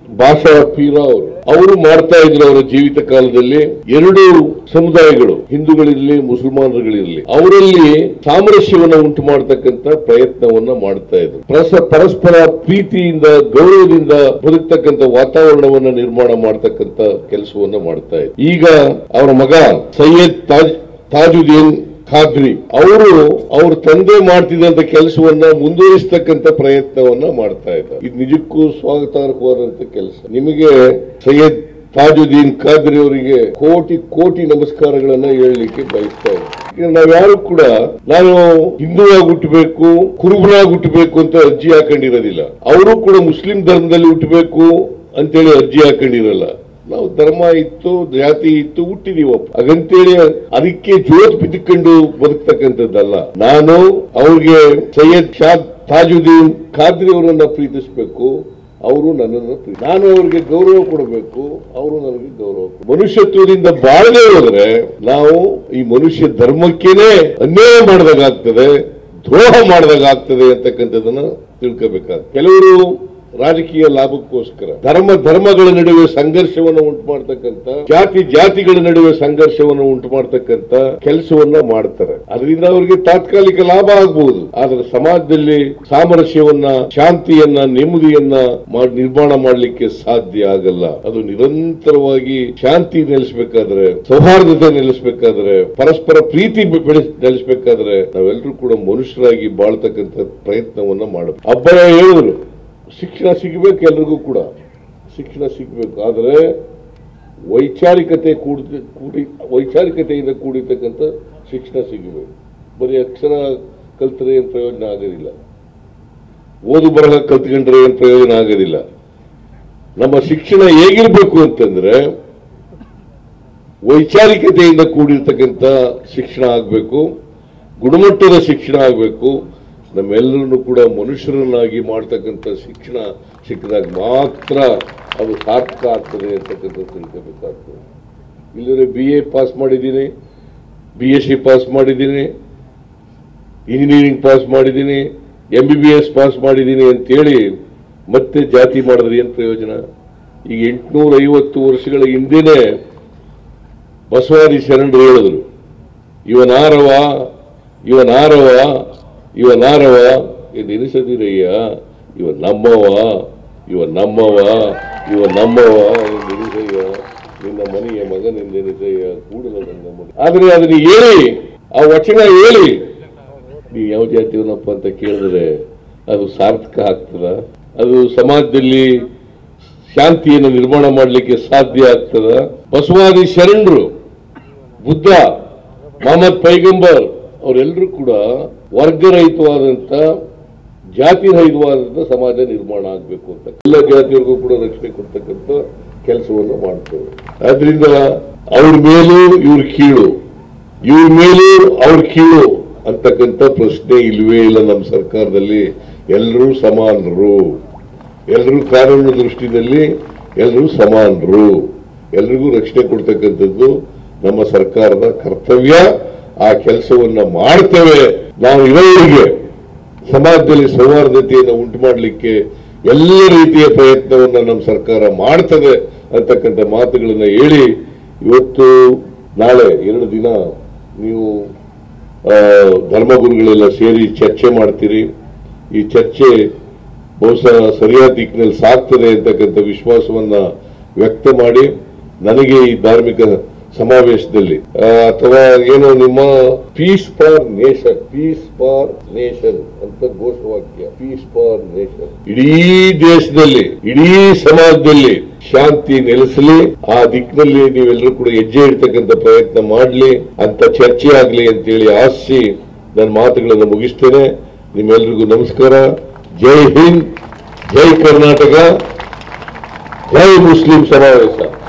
ಭಾಷಾ ಪೀರ ಅವರು ಅವರು ಮಾಡ್ತಾ ಇದ್ರು ಅವರ ಜೀವಿತ ಕಾಲದಲ್ಲಿ ಎರಡು ಸಮುದಾಯಗಳು ಹಿಂದೂಗಳಿರ್ಲಿ ಮುಸಲ್ಮಾನರುಗಳಿರ್ಲಿ ಅವರಲ್ಲಿ ಸಾಮರಸ್ಯವನ್ನ ಉಂಟು ಮಾಡತಕ್ಕಂತ ಪ್ರಯತ್ನವನ್ನ ಮಾಡ್ತಾ ಇದ್ರು ಪರಸ- ಪರಸ್ಪರ ಪ್ರೀತಿಯಿಂದ ಗೌರವದಿಂದ ಬದುಕ್ತಕ್ಕಂತ ವಾತಾವರಣವನ್ನ ನಿರ್ಮಾಣ ಮಾಡ್ತಕ್ಕಂತ ಕೆಲಸವನ್ನ ಮಾಡ್ತಾ ಇದ್ರು ಈಗ ಅವರ ಮಗ ಸೈಯದ್ ತಾಜ್ ತಾಜುದ್ದೀನ್ ಖಾದ್ರಿ ಅವರು ಅವ್ರ ತಂದೆ ಮಾಡ್ತಿದ್ದಂತ ಕೆಲಸವನ್ನ ಮುಂದುವರಿಸ್ತಕ್ಕಂತ ಪ್ರಯತ್ನವನ್ನ ಮಾಡ್ತಾ ಇದ್ದಾರೆ ಇದು ನಿಜಕ್ಕೂ ಸ್ವಾಗತಾರ್ಹವಾದಂತ ಕೆಲಸ ನಿಮಗೆ ಸೈಯದ್ ತಾಜುದ್ದೀನ್ ಖಾದ್ರಿ ಅವರಿಗೆ ಕೋಟಿ ಕೋಟಿ ನಮಸ್ಕಾರಗಳನ್ನ ಹೇಳಲಿಕ್ಕೆ ಬಯಸ್ತಾ ಇದ್ದೀನಿ ನಾವ್ಯಾರು ಕೂಡ ನಾನು ಹಿಂದೂವಾಗಿ ಹುಟ್ಟಬೇಕು ಕುರುಬನಾಗಿ ಹುಟ್ಟಬೇಕು ಅಂತ ಅರ್ಜಿ ಹಾಕೊಂಡಿರೋದಿಲ್ಲ ಅವರು ಕೂಡ ಮುಸ್ಲಿಂ ಧರ್ಮದಲ್ಲಿ ಹುಟ್ಟಬೇಕು ಅಂತೇಳಿ ಅರ್ಜಿ ಹಾಕೊಂಡಿರಲ್ಲ ನಾವು ಧರ್ಮ ಇತ್ತು ಜಾತಿ ಇತ್ತು ಹುಟ್ಟಿದೀವಪ್ಪ ಹಾಗಂತೇಳಿ ಅದಕ್ಕೆ ಜೋತ್ ಬಿದ್ದುಕೊಂಡು ಬದುಕ್ತಕ್ಕಂಥದ್ದಲ್ಲ ನಾನು ಅವ್ರಿಗೆ ಸೈಯದ್ ಶಾ ತಾಜುದ್ದೀನ್ ಖಾದ್ರಿ ಅವರನ್ನ ಪ್ರೀತಿಸ್ಬೇಕು ಅವರು ನನ್ನನ್ನು ಪ್ರೀತಿ ನಾನು ಅವ್ರಿಗೆ ಗೌರವ ಕೊಡಬೇಕು ಅವರು ನನಗೆ ಗೌರವ ಕೊಡ್ಬೇಕು. ಮನುಷ್ಯತ್ವದಿಂದ ಬಾಳದೆ ಹೋದ್ರೆ ನಾವು ಈ ಮನುಷ್ಯ ಧರ್ಮಕ್ಕೇನೆ ಅನ್ಯಾಯ ಮಾಡಿದಾಗ್ತದೆ ದ್ರೋಹ ಮಾಡಿದಾಗ್ತದೆ ಅಂತಕ್ಕಂಥದ್ದನ್ನ ತಿಳ್ಕೋಬೇಕಾಗ್ತದೆ ಕೆಲವರು ರಾಜಕೀಯ ಲಾಭಕ್ಕೋಸ್ಕರ ಧರ್ಮ ಧರ್ಮಗಳ ನಡುವೆ ಸಂಘರ್ಷವನ್ನು ಉಂಟು ಮಾಡ್ತಕ್ಕಂತ ಜಾತಿ ಜಾತಿಗಳ ನಡುವೆ ಸಂಘರ್ಷವನ್ನು ಉಂಟು ಮಾಡ್ತಕ್ಕಂತ ಕೆಲಸವನ್ನ ಮಾಡ್ತಾರೆ ಅದರಿಂದ ಅವರಿಗೆ ತಾತ್ಕಾಲಿಕ ಲಾಭ ಆಗಬಹುದು ಆದ್ರೆ ಸಮಾಜದಲ್ಲಿ ಸಾಮರಸ್ಯವನ್ನ ಶಾಂತಿಯನ್ನ ನೆಮ್ಮದಿಯನ್ನ ಮಾಡ್- ನಿರ್ಮಾಣ ಮಾಡಲಿಕ್ಕೆ ಸಾಧ್ಯ ಆಗಲ್ಲ ಅದು ನಿರಂತರವಾಗಿ ಶಾಂತಿ ನೆಲೆಸಬೇಕಾದ್ರೆ ಸೌಹಾರ್ದತೆ ನೆಲೆಸಬೇಕಾದ್ರೆ ಪರಸ್ಪರ ಪ್ರೀತಿ ಬೆ- ಬೆಳೆಸ್ ನೆಲೆಸಬೇಕಾದ್ರೆ ನಾವೆಲ್ಲರೂ ಕೂಡ ಮನುಷ್ಯರಾಗಿ ಬಾಳ್ತಕ್ಕಂಥ ಪ್ರಯತ್ನವನ್ನ ಮಾಡಬೇಕು ಅಬ್ಬರ ಹೇಳಿದ್ರು ಶಿಕ್ಷಣ ಸಿಗಬೇಕು ಎಲ್ರಿಗೂ ಕೂಡ ಶಿಕ್ಷಣ ಸಿಗಬೇಕು ಆದರೆ ವೈಚಾರಿಕತೆ ಕೂಡಿ ಕೂಡಿ ವೈಚಾರಿಕತೆಯಿಂದ ಕೂಡಿರ್ತಕ್ಕಂಥ ಶಿಕ್ಷಣ ಸಿಗಬೇಕು ಬರೀ ಅಕ್ಷರ ಕಲ್ತರೆ ಏನು ಪ್ರಯೋಜನ ಆಗೋದಿಲ್ಲ ಓದು ಬರಹ ಕಲ್ತ್ಕೊಂಡ್ರೆ ಏನು ಪ್ರಯೋಜನ ಆಗೋದಿಲ್ಲ ನಮ್ಮ ಶಿಕ್ಷಣ ಹೇಗಿರ್ಬೇಕು ಅಂತಂದ್ರೆ ವೈಚಾರಿಕತೆಯಿಂದ ಕೂಡಿರ್ತಕ್ಕಂಥ ಶಿಕ್ಷಣ ಆಗಬೇಕು ಗುಣಮಟ್ಟದ ಶಿಕ್ಷಣ ಆಗಬೇಕು ನಮ್ಮೆಲ್ಲರನ್ನು ಕೂಡ ಮನುಷ್ಯರನ್ನಾಗಿ ಮಾಡ್ತಕ್ಕಂಥ ಶಿಕ್ಷಣ ಸಿಕ್ಕಿದಾಗ ಮಾತ್ರ ಅದು ಸಾರ್ಥಕ ಆಗ್ತದೆ ಅಂತಕ್ಕಂಥದ್ದು ತಿಳ್ಕೋಬೇಕಾಗ್ತದೆ ಇಲ್ಲದ್ರೆ ಬಿ ಎ ಪಾಸ್ ಮಾಡಿದ್ದೀನಿ ಬಿ ಎಸ್ ಸಿ ಪಾಸ್ ಮಾಡಿದ್ದೀನಿ ಇಂಜಿನಿಯರಿಂಗ್ ಪಾಸ್ ಮಾಡಿದ್ದೀನಿ M B B S pass ಮಾಡಿದ್ದೀನಿ ಅಂತೇಳಿ ಮತ್ತೆ ಜಾತಿ ಮಾಡಿದ್ರೆ ಏನು ಪ್ರಯೋಜನ ಈಗ ಎಂಟುನೂರ ಐವತ್ತು ವರ್ಷಗಳ ಹಿಂದೆನೆ ಬಸವಾದಿ ಶರಣರು ಹೇಳಿದ್ರು ಇವನಾರವ ಇವನಾರವ ಇವನಾರವ ಎಂದು ಎನಿಸದಿರಯ್ಯ ಇವ ನಮ್ಮವ ಇವ ನಮ್ಮವ ಇವ ನಮ್ಮವ ಎಂದು ಎನಿಸಯ್ಯ ನಿನ್ನ ಮನೆಯ ಮಗನೆಂದೆನಿಸಯ್ಯ ಕೂಡಲ ನನ್ನ ಮನೆ ಆದ್ರೆ ಅದನ್ನ ಹೇಳಿ ಆ ವಚನ ಹೇಳಿ ನೀವು ಯಾವ ಜಾತಿಯವನಪ್ಪ ಅಂತ ಕೇಳಿದ್ರೆ ಅದು ಸಾರ್ಥಕ ಆಗ್ತದ ಅದು ಸಮಾಜದಲ್ಲಿ ಶಾಂತಿಯನ್ನು ನಿರ್ಮಾಣ ಮಾಡಲಿಕ್ಕೆ ಸಾಧ್ಯ ಆಗ್ತದ ಬಸವಾದಿ ಶರಣರು ಬುದ್ಧ ಮೊಹಮ್ಮದ್ ಪೈಗಂಬರ್ ಅವರೆಲ್ಲರೂ ಕೂಡ ವರ್ಗರಹಿತವಾದಂತ ಜಾತಿ ರಹಿತವಾದಂತ ಸಮಾಜ ನಿರ್ಮಾಣ ಆಗಬೇಕು ಅಂತ ಎಲ್ಲ ಜಾತಿಯವ್ರಿಗೂ ಕೂಡ ರಕ್ಷಣೆ ಕೊಡ್ತಕ್ಕಂಥ ಕೆಲಸವನ್ನು ಮಾಡ್ತೇವೆ ಆದ್ರಿಂದ ಅವ್ರ ಮೇಲೂ ಇವ್ರ ಕೀಳು ಇವ್ರ ಮೇಲೂ ಅವ್ರ ಕೀಳು ಅಂತಕ್ಕಂಥ ಪ್ರಶ್ನೆ ಇಲ್ವೇ ಇಲ್ಲ ನಮ್ಮ ಸರ್ಕಾರದಲ್ಲಿ ಎಲ್ಲರೂ ಸಮಾನರು ಎಲ್ಲರೂ ಕಾನೂನು ದೃಷ್ಟಿಯಲ್ಲಿ ಎಲ್ಲರೂ ಸಮಾನರು ಎಲ್ರಿಗೂ ರಕ್ಷಣೆ ಕೊಡ್ತಕ್ಕಂಥದ್ದು ನಮ್ಮ ಸರ್ಕಾರದ ಕರ್ತವ್ಯ ಆ ಕೆಲಸವನ್ನ ಮಾಡ್ತೇವೆ ನಾವು ಇರೋರಿಗೆ ಸಮಾಜದಲ್ಲಿ ಸೌಹಾರ್ದತೆಯನ್ನು ಉಂಟು ಮಾಡಲಿಕ್ಕೆ ಎಲ್ಲ ರೀತಿಯ ಪ್ರಯತ್ನವನ್ನ ನಮ್ಮ ಸರ್ಕಾರ ಮಾಡ್ತದೆ ಅಂತಕ್ಕಂಥ ಮಾತುಗಳನ್ನ ಹೇಳಿ ಇವತ್ತು ನಾಳೆ ಎರಡು ದಿನ ನೀವು ಆ, ಧರ್ಮಗುರುಗಳೆಲ್ಲ ಸೇರಿ ಚರ್ಚೆ ಮಾಡ್ತೀರಿ ಈ ಚರ್ಚೆ ಬಹುಶಃ ಸರಿಯಾದ ದಿಕ್ಕಿನಲ್ಲಿ ಸಾಗ್ತದೆ ಅಂತಕ್ಕಂಥ ವಿಶ್ವಾಸವನ್ನ ವ್ಯಕ್ತ ಮಾಡಿ ನನಗೆ ಈ ಧಾರ್ಮಿಕ ಸಮಾವೇಶದಲ್ಲಿ ಆ, ಅಥವಾ ಏನು ನಿಮ್ಮ peace for nation peace for nation ಅಂತ ಘೋಷವಾಕ್ಯ ಪೀಸ್ ಫಾರ್ ನೇಷನ್ ಇಡೀ ದೇಶದಲ್ಲಿ ಇಡೀ ಸಮಾಜದಲ್ಲಿ ಶಾಂತಿ ನೆಲೆಸಲಿ ಆ ದಿಕ್ಕಿನಲ್ಲಿ ನೀವೆಲ್ಲರೂ ಕೂಡ ಹೆಜ್ಜೆ ಇಡ್ತಕ್ಕಂಥ ಪ್ರಯತ್ನ ಮಾಡ್ಲಿ ಅಂತ ಚರ್ಚೆ ಆಗ್ಲಿ ಅಂತೇಳಿ ಆಶಿಸಿ ನನ್ನ ಮಾತುಗಳನ್ನು ಮುಗಿಸ್ತೇನೆ ನಿಮ್ಮೆಲ್ರಿಗೂ ನಮಸ್ಕಾರ ಜೈ ಹಿಂದ್ ಜೈ ಕರ್ನಾಟಕ ಜೈ ಮುಸ್ಲಿಂ ಸಮಾವೇಶ